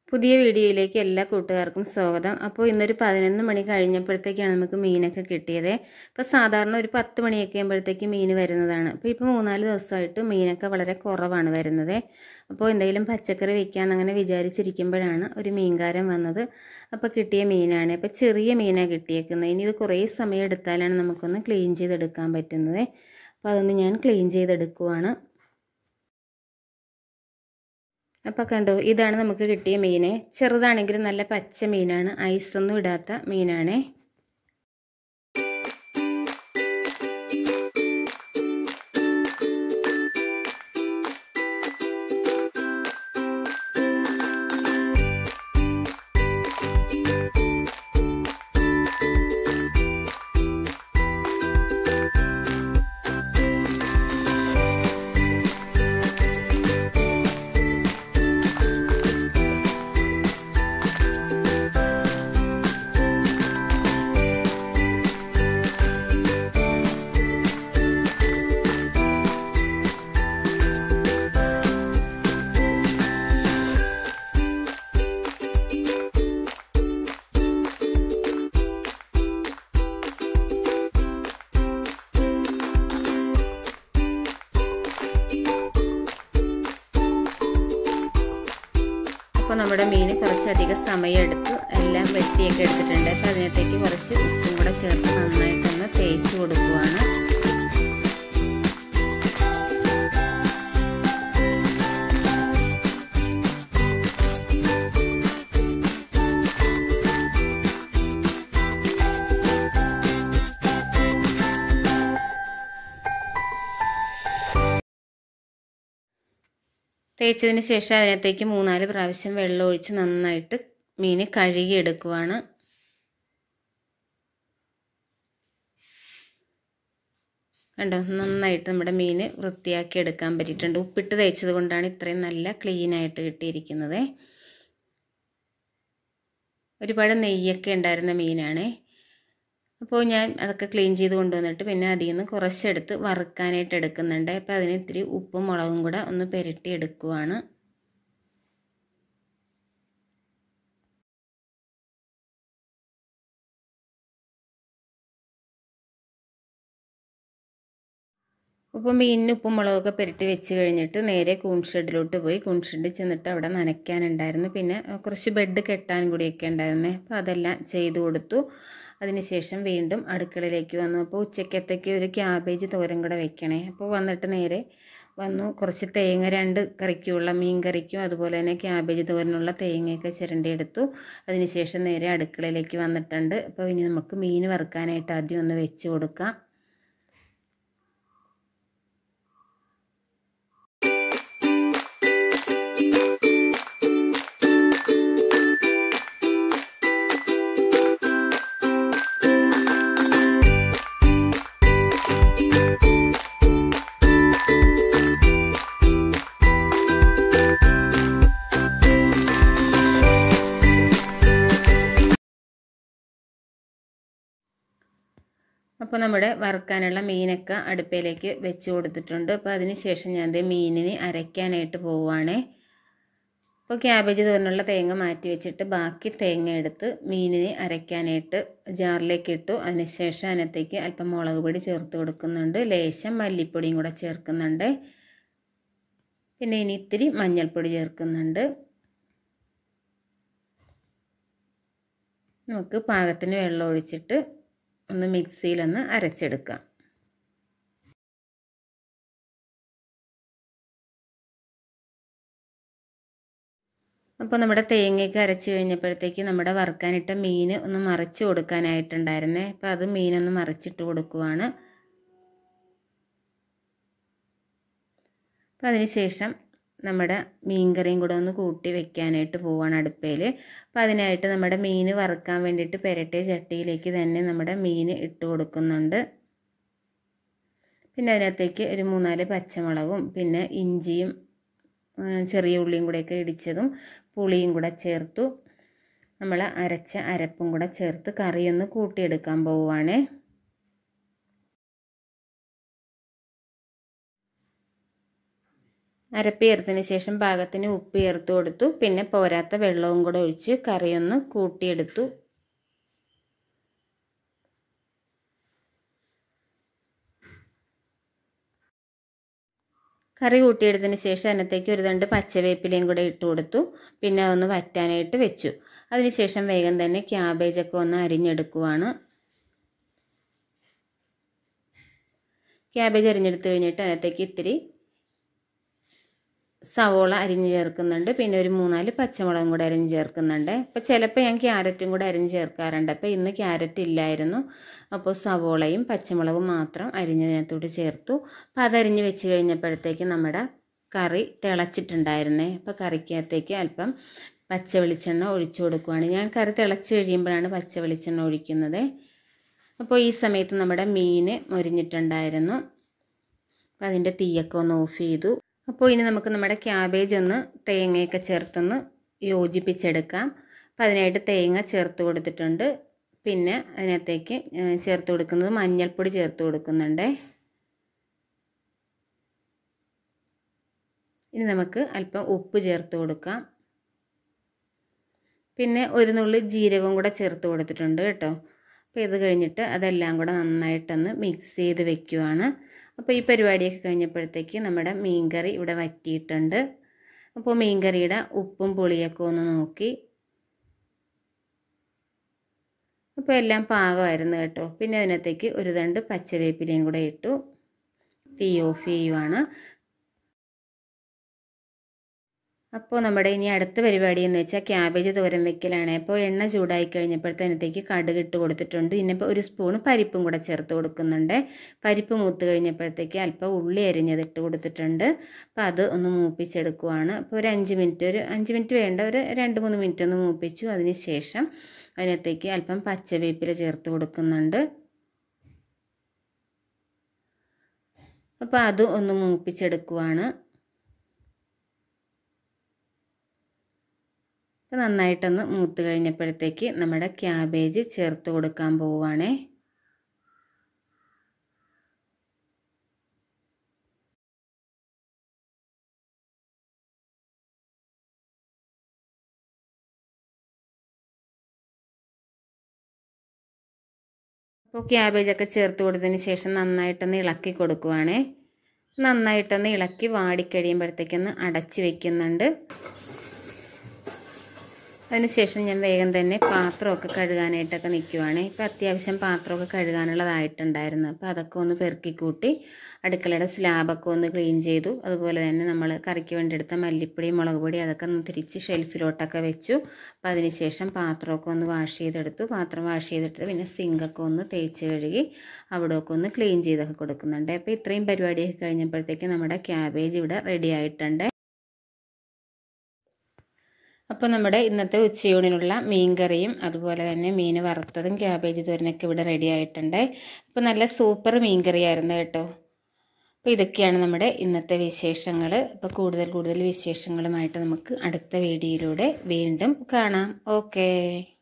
പുതിയ വീഡിയോയിലേക്ക് എല്ലാ കൂട്ടുകാർക്കും സ്വാഗതം അപ്പോൾ ഇന്നൊരു പതിനൊന്ന് മണി കഴിഞ്ഞപ്പോഴത്തേക്കാണ് നമുക്ക് മീനൊക്കെ കിട്ടിയത് അപ്പോൾ സാധാരണ ഒരു പത്ത് മണിയൊക്കെ ആകുമ്പോഴത്തേക്ക് മീൻ വരുന്നതാണ് അപ്പോൾ ഇപ്പോൾ മൂന്നാല് ദിവസമായിട്ട് മീനൊക്കെ വളരെ കുറവാണ് വരുന്നത് അപ്പോൾ എന്തെങ്കിലും പച്ചക്കറി വെക്കാമെന്ന് അങ്ങനെ വിചാരിച്ചിരിക്കുമ്പോഴാണ് ഒരു മീൻകാരൻ വന്നത് അപ്പോൾ കിട്ടിയ മീനാണ് അപ്പോൾ ചെറിയ മീനാണ് കിട്ടിയേക്കുന്നത് ഇനി ഇത് കുറേ സമയം എടുത്താലാണ് നമുക്കൊന്ന് ക്ലീൻ ചെയ്തെടുക്കാൻ പറ്റുന്നത് അപ്പോൾ അതൊന്ന് ഞാൻ ക്ലീൻ ചെയ്തെടുക്കുവാണ് അപ്പോൾ കണ്ടോ ഇതാണ് നമുക്ക് കിട്ടിയ മീൻ ചെറുതാണെങ്കിലും നല്ല പച്ച മീനാണ് ഐസൊന്നും ഇടാത്ത മീനാണേ അപ്പോൾ നമ്മുടെ മീൻ കുറച്ചധികം സമയമെടുത്ത് എല്ലാം വെട്ടിയൊക്കെ എടുത്തിട്ടുണ്ട് അപ്പോൾ അതിനകത്തേക്ക് കുറച്ച് ഉപ്പും കൂടെ ചേർത്ത് നന്നായിട്ടൊന്ന് തേച്ച് കൊടുക്കുവാണ് തേച്ചതിന് ശേഷം അതിനകത്തേക്ക് മൂന്നാല് പ്രാവശ്യം വെള്ളം ഒഴിച്ച് നന്നായിട്ട് മീൻ കഴുകി എടുക്കുവാണ് കണ്ടോ നന്നായിട്ട് നമ്മുടെ മീൻ വൃത്തിയാക്കി എടുക്കാൻ പറ്റിയിട്ടുണ്ട് ഉപ്പിട്ട് തേച്ചത് കൊണ്ടാണ് ഇത്രയും നല്ല ക്ലീൻ ആയിട്ട് കിട്ടിയിരിക്കുന്നത് ഒരുപാട് നെയ്യൊക്കെ ഉണ്ടായിരുന്ന മീനാണേ അപ്പോൾ ഞാൻ അതൊക്കെ ക്ലീൻ ചെയ്ത് കൊണ്ടുവന്നിട്ട് പിന്നെ അതിൽ നിന്ന് കുറച്ചെടുത്ത് വറുക്കാനായിട്ട് എടുക്കുന്നുണ്ട് അപ്പോൾ അതിന് ഇത്തിരി ഉപ്പും മുളകും കൂടെ ഒന്ന് പുരട്ടി എടുക്കുവാണ് അപ്പോൾ മീനിന് ഉപ്പും മുളകൊക്കെ പുരട്ടി വെച്ച് കഴിഞ്ഞിട്ട് നേരെ കൂൺ ഷെഡിലോട്ട് പോയി കൂൺ ഷെഡിൽ ചെന്നിട്ട് അവിടെ നനയ്ക്കാനുണ്ടായിരുന്നു പിന്നെ കുറച്ച് ബെഡ് കെട്ടാൻ കൂടിയൊക്കെ ഉണ്ടായിരുന്നേ അപ്പോൾ അതെല്ലാം ചെയ്തു കൊടുത്തു അതിനുശേഷം വീണ്ടും അടുക്കളയിലേക്ക് വന്നു അപ്പോൾ ഉച്ചക്കത്തേക്ക് ഒരു ക്യാബേജ് തോരൻ കൂടെ വെക്കണേ അപ്പോൾ വന്നിട്ട് നേരെ വന്നു കുറച്ച് തേങ്ങ രണ്ട് കറിക്കുള്ള മീൻ കറിക്കും അതുപോലെ തന്നെ ക്യാബേജ് തോരനുള്ള തേങ്ങയൊക്കെ ചിരണ്ടിയെടുത്തു അതിനുശേഷം നേരെ അടുക്കളയിലേക്ക് വന്നിട്ടുണ്ട് അപ്പോൾ ഇനി നമുക്ക് മീൻ വറുക്കാനായിട്ട് ആദ്യം ഒന്ന് വെച്ച് കൊടുക്കാം അപ്പോൾ നമ്മുടെ വറുക്കാനുള്ള മീനൊക്കെ അടുപ്പയിലേക്ക് വെച്ച് കൊടുത്തിട്ടുണ്ട് അപ്പോൾ അതിന് ശേഷം ഞാൻ ദേ മീനിന് അരയ്ക്കാനായിട്ട് പോവുകയാണേ അപ്പോൾ ക്യാബേജ് തോരനുള്ള തേങ്ങ മാറ്റി വെച്ചിട്ട് ബാക്കി തേങ്ങ എടുത്ത് മീനിന് അരയ്ക്കാനായിട്ട് ജാറിലേക്ക് ഇട്ടു അതിനുശേഷം അതിനകത്തേക്ക് അല്പം മുളക് പൊടി ചേർത്ത് കൊടുക്കുന്നുണ്ട് ലേശം മല്ലിപ്പൊടിയും കൂടെ ചേർക്കുന്നുണ്ട് പിന്നെ ഇനി ഇത്തിരി മഞ്ഞൾപ്പൊടി ചേർക്കുന്നുണ്ട് നമുക്ക് പാകത്തിന് വെള്ളം ഒഴിച്ചിട്ട് ഒന്ന് മിക്സിയിലൊന്ന് അരച്ചെടുക്കാം അപ്പോൾ നമ്മുടെ തേങ്ങയൊക്കെ അരച്ച് കഴിഞ്ഞപ്പോഴത്തേക്ക് നമ്മുടെ വറുക്കാനിട്ട മീൻ ഒന്ന് മറിച്ച് കൊടുക്കാനായിട്ടുണ്ടായിരുന്നേ അപ്പോൾ അത് മീനൊന്ന് മറിച്ചിട്ട് കൊടുക്കുവാണ് അപ്പോൾ അതിന് ശേഷം നമ്മുടെ മീൻ കറിയും കൂടെ ഒന്ന് കൂട്ടി വെക്കാനായിട്ട് പോവാണ് അടുപ്പയിൽ അപ്പോൾ അതിനായിട്ട് നമ്മുടെ മീൻ വറുക്കാൻ വേണ്ടിയിട്ട് പെരട്ടിയ ചട്ടിയിലേക്ക് തന്നെ നമ്മുടെ മീൻ ഇട്ട് കൊടുക്കുന്നുണ്ട് പിന്നെ അതിനകത്തേക്ക് ഒരു മൂന്നാല് പച്ചമുളകും പിന്നെ ഇഞ്ചിയും ചെറിയ ഉള്ളിയും കൂടെയൊക്കെ ഇടിച്ചതും പുളിയും കൂടെ ചേർത്തു നമ്മൾ അരച്ച അരപ്പും കൂടെ ചേർത്ത് കറിയൊന്ന് കൂട്ടിയെടുക്കാൻ പോവുകയാണേ അരപ്പ് ചേർത്തതിന് ശേഷം പാകത്തിന് ഉപ്പ് ചേർത്ത് കൊടുത്തു പിന്നെ പോരാത്ത വെള്ളവും കൂടെ ഒഴിച്ച് കറിയൊന്ന് കൂട്ടിയെടുത്തു കറി കൂട്ടിയെടുത്തതിന് ശേഷം അതിനകത്തേക്ക് ഒരു രണ്ട് പച്ചവേപ്പിലയും കൂടെ ഇട്ട് കൊടുത്തു പിന്നെ അതൊന്ന് വറ്റാനായിട്ട് വെച്ചു അതിനുശേഷം വേഗം തന്നെ ക്യാബേജൊക്കെ ഒന്ന് അരിഞ്ഞെടുക്കുവാണ് ക്യാബേജ് അരിഞ്ഞെടുത്ത് കഴിഞ്ഞിട്ട് അതിനകത്തേക്ക് ഇത്തിരി സവോള അരിഞ്ഞ് ചേർക്കുന്നുണ്ട് പിന്നെ ഒരു മൂന്നാല് പച്ചമുളകും കൂടെ അരിഞ്ഞ് ചേർക്കുന്നുണ്ട് അപ്പോൾ ചിലപ്പോൾ ഞാൻ ക്യാരറ്റും കൂടെ അരിഞ്ഞ് ചേർക്കാറുണ്ട് അപ്പോൾ ഇന്ന് ക്യാരറ്റ് ഇല്ലായിരുന്നു അപ്പോൾ സവോളയും പച്ചമുളകും മാത്രം അരിഞ്ഞതിനകത്തോട്ട് ചേർത്തു അപ്പോൾ അതരിഞ്ഞ് വെച്ച് കഴിഞ്ഞപ്പോഴത്തേക്ക് നമ്മുടെ കറി തിളച്ചിട്ടുണ്ടായിരുന്നേ അപ്പോൾ കറിക്കകത്തേക്ക് അല്പം പച്ച വെളിച്ചെണ്ണ ഒഴിച്ചു കൊടുക്കുവാണ് ഞാൻ കറി തിളച്ച് കഴിയുമ്പോഴാണ് പച്ച വെളിച്ചെണ്ണ ഒഴിക്കുന്നത് അപ്പോൾ ഈ സമയത്ത് നമ്മുടെ മീൻ മൊരിഞ്ഞിട്ടുണ്ടായിരുന്നു അപ്പോൾ അതിൻ്റെ തീയൊക്കെ ഒന്ന് ഓഫ് ചെയ്തു അപ്പോൾ ഇനി നമുക്ക് നമ്മുടെ ക്യാബേജ് ഒന്ന് തേങ്ങയൊക്കെ ചേർത്തൊന്ന് യോജിപ്പിച്ചെടുക്കാം അപ്പോൾ അതിനായിട്ട് തേങ്ങ ചേർത്ത് കൊടുത്തിട്ടുണ്ട് പിന്നെ അതിനകത്തേക്ക് ചേർത്ത് കൊടുക്കുന്നത് മഞ്ഞൾപ്പൊടി ചേർത്ത് കൊടുക്കുന്നുണ്ട് ഇനി നമുക്ക് അല്പം ഉപ്പ് ചേർത്ത് കൊടുക്കാം പിന്നെ ഒരു നുള്ളി ജീരകവും കൂടെ ചേർത്ത് കൊടുത്തിട്ടുണ്ട് കേട്ടോ അപ്പോൾ ഇത് കഴിഞ്ഞിട്ട് അതെല്ലാം കൂടെ നന്നായിട്ടൊന്ന് മിക്സ് ചെയ്ത് വെക്കുവാണ് അപ്പോൾ ഈ പരിപാടിയൊക്കെ കഴിഞ്ഞപ്പോഴത്തേക്ക് നമ്മുടെ മീൻകറി ഇവിടെ വറ്റിയിട്ടുണ്ട് അപ്പോൾ മീൻകറിയുടെ ഉപ്പും പുളിയൊക്കെ ഒന്ന് നോക്കി അപ്പോൾ എല്ലാം പാകമായിരുന്നു കേട്ടോ പിന്നെ അതിനകത്തേക്ക് ഒരു തണ്ട് പച്ചവേപ്പിലയും കൂടെ ഇട്ടു തീ ഓഫ് ചെയ്യുവാണ് അപ്പോൾ നമ്മുടെ ഇനി അടുത്ത പരിപാടി എന്ന് വെച്ചാൽ ക്യാബേജ് തോരൻ വെക്കലാണ് അപ്പോൾ എണ്ണ ചൂടായി കഴിഞ്ഞപ്പോഴത്തേനത്തേക്ക് കടുക് ഇട്ട് കൊടുത്തിട്ടുണ്ട് ഇനിയിപ്പോൾ ഒരു സ്പൂൺ പരിപ്പും കൂടെ ചേർത്ത് കൊടുക്കുന്നുണ്ട് പരിപ്പ് മൂത്ത് കഴിഞ്ഞപ്പോഴത്തേക്ക് അല്പം ഉള്ളി അരിഞ്ഞത് ഇട്ട് കൊടുത്തിട്ടുണ്ട് അപ്പോൾ അത് ഒന്ന് മൂപ്പിച്ചെടുക്കുവാണ് അപ്പോൾ ഒരു അഞ്ച് മിനിറ്റ് ഒരു അഞ്ച് മിനിറ്റ് വേണ്ട ഒരു രണ്ട് മൂന്ന് മിനിറ്റ് ഒന്ന് മൂപ്പിച്ചു അതിന് ശേഷം അതിനകത്തേക്ക് അല്പം പച്ചവേപ്പില ചേർത്ത് കൊടുക്കുന്നുണ്ട് അപ്പോൾ അത് ഒന്ന് മൂപ്പിച്ചെടുക്കുവാണ് അപ്പോൾ നന്നായിട്ടൊന്ന് മൂത്ത് കഴിഞ്ഞപ്പോഴത്തേക്ക് നമ്മുടെ ക്യാബേജ് ചേർത്ത് കൊടുക്കാൻ പോവുകയാണേ അപ്പോൾ ക്യാബേജൊക്കെ ചേർത്ത് കൊടുത്തതിന് ശേഷം നന്നായിട്ടൊന്ന് ഇളക്കി കൊടുക്കുവാണേ നന്നായിട്ടൊന്ന് ഇളക്കി വാടിക്കഴിയുമ്പോഴത്തേക്കൊന്ന് അടച്ച് വെക്കുന്നുണ്ട് അതിനുശേഷം ഞാൻ വേഗം തന്നെ പാത്രമൊക്കെ കഴുകാനായിട്ടൊക്കെ നിൽക്കുവാണ് ഇപ്പോൾ അത്യാവശ്യം പാത്രമൊക്കെ കഴുകാനുള്ളതായിട്ടുണ്ടായിരുന്നു അപ്പോൾ അതൊക്കെ ഒന്ന് പെറുക്കി കൂട്ടി അടുക്കളയുടെ സ്ലാബൊക്കെ ഒന്ന് ക്ലീൻ ചെയ്തു അതുപോലെ തന്നെ നമ്മൾ കറിക്ക് വേണ്ടി എടുത്ത മല്ലിപ്പൊടി മുളക് പൊടി അതൊക്കെ ഒന്ന് തിരിച്ച് ഷെൽഫിലോട്ടൊക്കെ വെച്ചു അപ്പോൾ അതിനുശേഷം പാത്രമൊക്കെ ഒന്ന് വാഷ് ചെയ്തെടുത്തു പാത്രം വാഷ് ചെയ്തിട്ട് പിന്നെ സിങ്കൊക്കെ ഒന്ന് തേച്ച് കഴുകി അവിടെയൊക്കെ ഒന്ന് ക്ലീൻ ചെയ്തൊക്കെ കൊടുക്കുന്നുണ്ട് അപ്പോൾ ഇത്രയും പരിപാടിയൊക്കെ കഴിഞ്ഞപ്പോഴത്തേക്ക് നമ്മുടെ ക്യാബേജ് ഇവിടെ റെഡി ആയിട്ടുണ്ട് അപ്പോൾ നമ്മുടെ ഇന്നത്തെ ഉച്ചയൂണിനുള്ള മീൻ കറിയും അതുപോലെ തന്നെ മീൻ വറുത്തതും ക്യാബേജ് തോരനൊക്കെ ഇവിടെ റെഡി ആയിട്ടുണ്ട് അപ്പോൾ നല്ല സൂപ്പർ മീൻ കറിയായിരുന്നു കേട്ടോ അപ്പോൾ ഇതൊക്കെയാണ് നമ്മുടെ ഇന്നത്തെ വിശേഷങ്ങൾ അപ്പോൾ കൂടുതൽ കൂടുതൽ വിശേഷങ്ങളുമായിട്ട് നമുക്ക് അടുത്ത വീഡിയോയിലൂടെ വീണ്ടും കാണാം ഓക്കേ